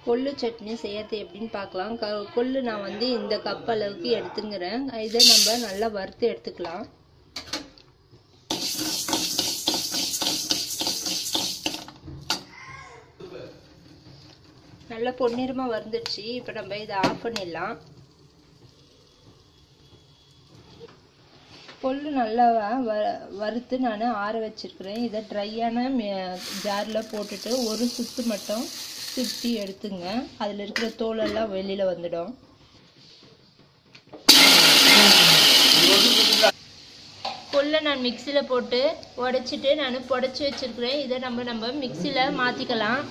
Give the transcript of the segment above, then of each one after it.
கொள்ளு சட்னி செய்யறது எப்படின்னு பார்க்கலாம் க கொள்ளு நான் வந்து இந்த கப் அளவுக்கு எடுத்துங்கிறேன் இதை நம்ம நல்லா வறுத்து எடுத்துக்கலாம் நல்லா பொன்னிறமாக வந்துடுச்சு இப்போ நம்ம இதை ஆஃப் பண்ணிடலாம் கொள்ளு நல்லா வ வறுத்து நான் ஆற வச்சிருக்கிறேன் இதை ட்ரையான ஜாரில் போட்டுட்டு ஒரு சுத்து மட்டும் சுற்றி எடுத்துங்க அதில் இருக்கிற தோலெல்லாம் வெளியில் வந்துடும் கொல்லை நான் மிக்சியில் போட்டு உடச்சிட்டு நான் புடச்சி வச்சிருக்கிறேன் இதை நம்ம நம்ம மிக்சியில் மாற்றிக்கலாம்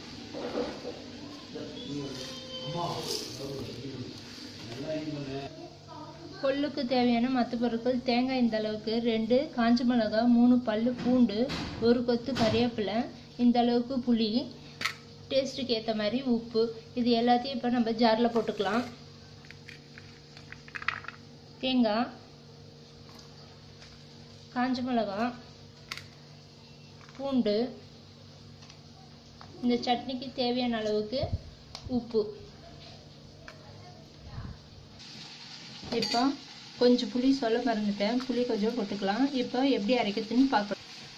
கொள்ளுக்கு தேவையான மற்ற பொருட்கள் தேங்காய் இந்த அளவுக்கு ரெண்டு காஞ்ச மிளகா மூணு பல்லு பூண்டு ஒரு கொத்து கறிவேப்பிலை இந்த அளவுக்கு புளி டேஸ்ட்டுக்கு ஏற்ற மாதிரி உப்பு இது எல்லாத்தையும் இப்போ நம்ம ஜாரில் போட்டுக்கலாம் தேங்காய் காஞ்ச மிளகா பூண்டு இந்த சட்னிக்கு தேவையான அளவுக்கு உப்பு இப்போ கொஞ்சம் புளி சொல்ல மறந்துட்டேன் புளி கொஞ்சம் போட்டுக்கலாம் இப்போ எப்படி அரைக்கிறதுன்னு பார்க்கலாம்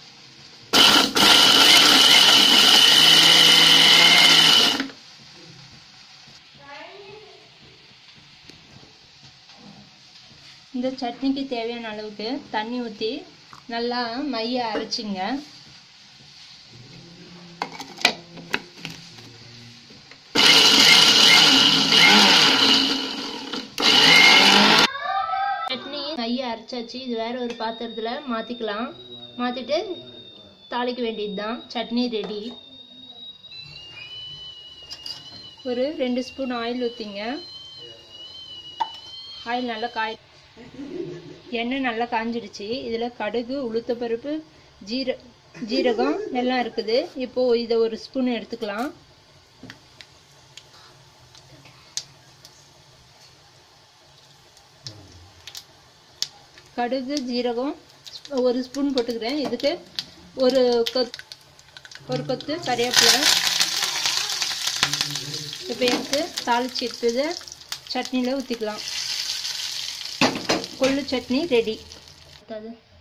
இந்த சட்னிக்கு தேவையான அளவுக்கு தண்ணி ஊற்றி நல்லா மைய அரைச்சிங்க சட்னி மைய அரைச்சாச்சு இது வேற ஒரு பாத்திரத்தில் மாற்றிக்கலாம் மாற்றிட்டு தாளிக்க வேண்டியது தான் சட்னி ரெடி ஒரு ரெண்டு ஸ்பூன் ஆயில் ஊற்றிங்க ஆயில் நல்லா காய் எண்ணெய் நல்லா காஞ்சிடுச்சு இதில் கடுகு உளுத்தப்பருப்பு ஜீர ஜீரகம் எல்லாம் இருக்குது இப்போது இதை ஒரு ஸ்பூன் எடுத்துக்கலாம் கடுகு ஜீரகம் ஒரு ஸ்பூன் போட்டுக்கிறேன் இதுக்கு ஒரு கொத் ஒரு கொத்து கறிவேப்பிலை இப்போ எடுத்து தாளிச்சு எடுத்தது சட்னியில் ஊற்றிக்கலாம் கொள்ளு சட்னி ரெடி அது